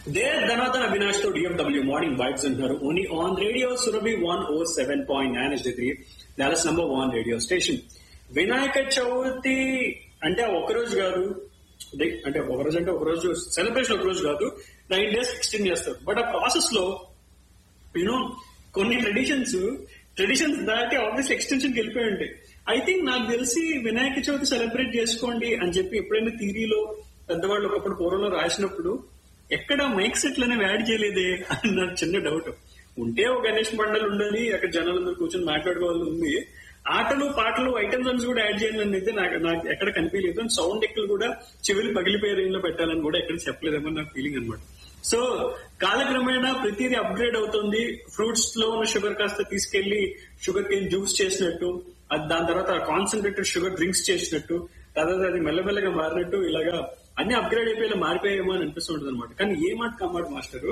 they ధనాథన్ అవినాష్ తో DFW morning vibes అంటున్నారు only on radio Surabhi one o seven point nine S three Dallas number one radio station Vinayaka Chavithi అంటే ఒక రోజు కాదు దే- అంటే ఒక రోజు అంటే ఒక రోజు సెలబ్రేషన్ ఒక రోజు కాదు నైన్ డేస్ ఎక్స్టెండ్ చేస్తారు బట్ ఆ ప్రాసెస్ లో యూనో కొన్ని ట్రెడిషన్స్ ట్రెడిషన్స్ దాటి ఆబ్వియస్ ఎక్స్టెన్షన్ కి వెళ్ళిపోయి ఉంటాయి ఐ థింక్ నాకు తెలిసి వినాయక చవితి సెలబ్రేట్ చేసుకోండి అని చెప్పి ఎప్పుడైనా థీరీలో పెద్దవాళ్ళు ఒకప్పుడు పూర్వంలో రాసినప్పుడు ఎక్కడ మైక్ సెట్లు అనేవి యాడ్ చేయలేదే అని నాకు చిన్న డౌట్ ఉంటే ఒక గణేష్ పండుగ ఉండాలి అక్కడ జనాలందరూ కూర్చొని మాట్లాడుకోవాలి ఉంది ఆటలు పాటలు ఐటమ్ సాంగ్స్ కూడా యాడ్ చేయాలని అయితే నాకు నాకు ఎక్కడ కనిపించలేదు సౌండ్ ఎక్కలు కూడా చెవులు పగిలిపోయే రేంజ్ లో పెట్టాలని కూడా ఎక్కడ చెప్పలేదేమో నాకు ఫీలింగ్ అనమాట సో కాలక్రమేణా ప్రతిదీ అప్గ్రేడ్ అవుతుంది ఫ్రూట్స్ లో ఉన్న షుగర్ కాస్త తీసుకెళ్లి షుగర్ కేన్ జ్యూస్ చేసినట్టు అది దాని తర్వాత కాన్సన్ట్రేటెడ్ షుగర్ డ్రింక్స్ చేసినట్టు తర్వాత అది మెల్లమెల్లగా మారినట్టు ఇలాగా అన్ని అప్గ్రేడ్ అయిపోయి మారిపోయాయేమో అని అనిపిస్తుంటది అనమాట కానీ ఏ మాట కమ్మాట మాస్టరు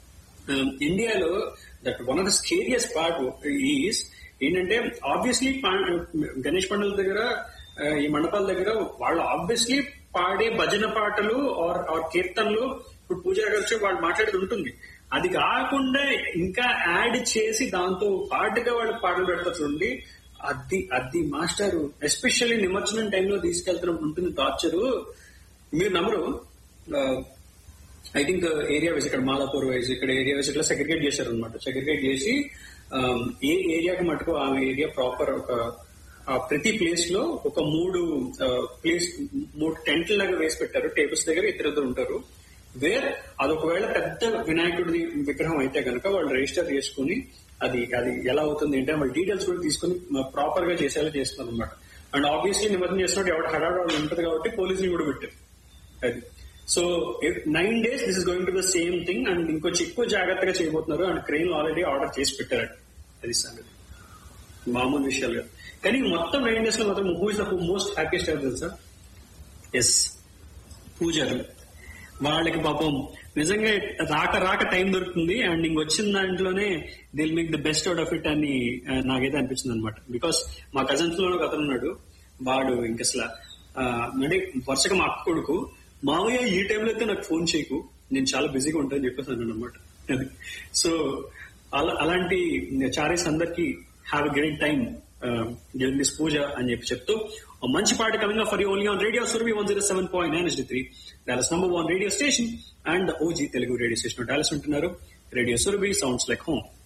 ఇండియాలో that one of the scariest part is ఏంటంటే ఆబ్వియస్లీ గణేష్ పండుగల దగ్గర ఆ, ఈ మండపాల దగ్గర వాళ్ళు ఆబ్వియస్లీ పాడే భజన పాటలు ఆర్ ఆర్ కీర్తనలు ఇప్పుడు పూజ గారు వాళ్ళు మాట్లాడేది ఉంటుంది అది కాకుండా ఇంకా యాడ్ చేసి దాంతో పాటుగా వాళ్ళు పాటలు పెడతారు చూడండి అది అది మాస్టర్ ఎస్పెషల్లీ నిమజ్జనం టైంలో తీసుకెళ్తున్న ఉంటుంది టార్చరు మీరు నమ్మరు ఆ, ఐ థింక్ ఏరియా వైజ్ ఇక్కడ మాలాపూర్ వైజ్ ఇక్కడ ఏరియా వైజ్ ఇట్లా సెగ్రిగేట్ చేశారు అనమాట సెగ్రిగేట్ చేసి ఆ, ఏ ఏరియాకి మటుకు ఆ ఏరియా ప్రాపర్ ఒక ఆ ప్రతి ప్లేస్ లో ఒక మూడు ప్లేస్ మూడు టెంట్ల లాగా వేసి పెట్టారు టేబుల్స్ దగ్గర ఇద్దరు ఉంటారు వేర్ అది ఒకవేళ పెద్ద వినాయకుడి విగ్రహం అయితే కనుక వాళ్ళు రిజిస్టర్ చేసుకుని అది అది ఎలా అవుతుంది అంటే వాళ్ళ డీటెయిల్స్ కూడా తీసుకుని ప్రాపర్ గా చేసేలా చేస్తున్నారు అనమాట అండ్ ఆబ్వియస్లీ నిమజ్జనం చేసినట్టు ఎవరు హడాడు వాళ్ళు ఉంటుంది కాబట్టి పోలీసుని కూడా పెట్టారు అది so nine days this is going to the same thing and ఇంకొంచెం ఎక్కువ జాగ్రత్తగా చేయబోతున్నారు అండ్ క్రెయిన్ ఆల్రెడీ ఆర్డర్ చేసి పెట్టారు అది సంగతి మామూలు విషయాలుగా కానీ మొత్తం నైన్ డేస్ లో మాత్రం who is the most happiest ఎవరు తెలుసా ఎస్ పూజారులు వాళ్ళకి పాపం నిజంగా రాక రాక టైం దొరుకుతుంది అండ్ ఇంకొచ్చిన దాంట్లోనే దిల్ make the best out of it అని ఆ, నాకైతే అనిపించింది అనమాట బికాస్ మా కజన్స్ లో ఒక అతను ఉన్నాడు వాడు ఇంక అసలు ఆ, అంటే వరుసగా మా అక్క కొడుకు మామయ్య ఈ టైంలో అయితే నాకు ఫోన్ చేయకు నేను చాలా బిజీగా ఉంటానని చెప్పేసి అన్నాను అనమాట అది సో అలా అలాంటి చారీస్ అందరికి have a great time during this puja అని చెప్పి చెప్తూ ఒక మంచి పాట coming for you only on radio Surabhi one zero seven point nine S three Dallas number one radio station and OG Telugu radio station Dallas ఉంటున్నారు radio Surabhi sounds like home